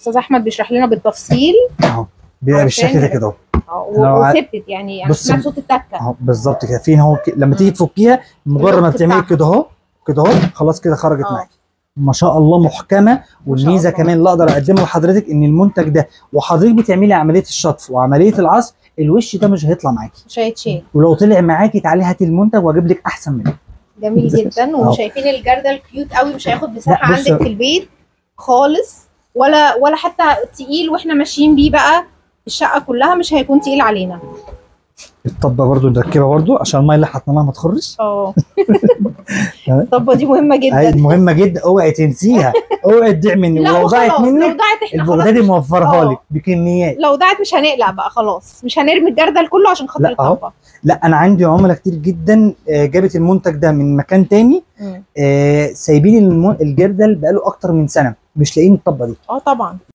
استاذ احمد بيشرح لنا بالتفصيل اهو بيبقى عشان بالشكل ده كده اهو اه لو ع- وثبتت يعني يعني بص- سمعت صوت التكه اهو بالظبط كده فين هو ك- لما تيجي تفكيها مجرد ما اللوك بتعملي بتاعها. كده اهو كده اهو خلاص كده خرجت اه. معاكي ما شاء الله محكمه والميزه الله. كمان اللي اقدر اقدمها لحضرتك ان المنتج ده وحضرتك بتعملي عمليه الشطف وعمليه العصر الوش ده مش هيطلع معاكي مش هيتشيل ولو طلع معاكي تعالي هاتي المنتج واجيب لك احسن منه جميل جدا اه. وشايفين الجردل كيوت قوي مش هياخد مساحه لا، بص- عندك في البيت خالص ولا ولا حتى تقيل واحنا ماشيين بيه بقى الشقه كلها مش هيكون تقيل علينا الطبه برضو نركبها برضو عشان الميه اللي حطيناها ما تخرش اه تمام. الطبه دي مهمه هاي جدا مهمه جدا اوعي تنسيها اوعي تضيع مني لا ولو ضاعت وخلاص لو منك ضاعت احنا البغدادي خلاص موفرها اه. لك بكميات لو ضاعت مش هنقلق بقى خلاص مش هنرمي الجردل كله عشان خاطر لا، اهو. الطبه لا انا عندي عملاء كتير جدا آه، جابت المنتج ده من مكان تاني مم. آه، سايبين الم- الجردل بقاله اكتر من سنه مش لاقيين الطبه دي اه طبعا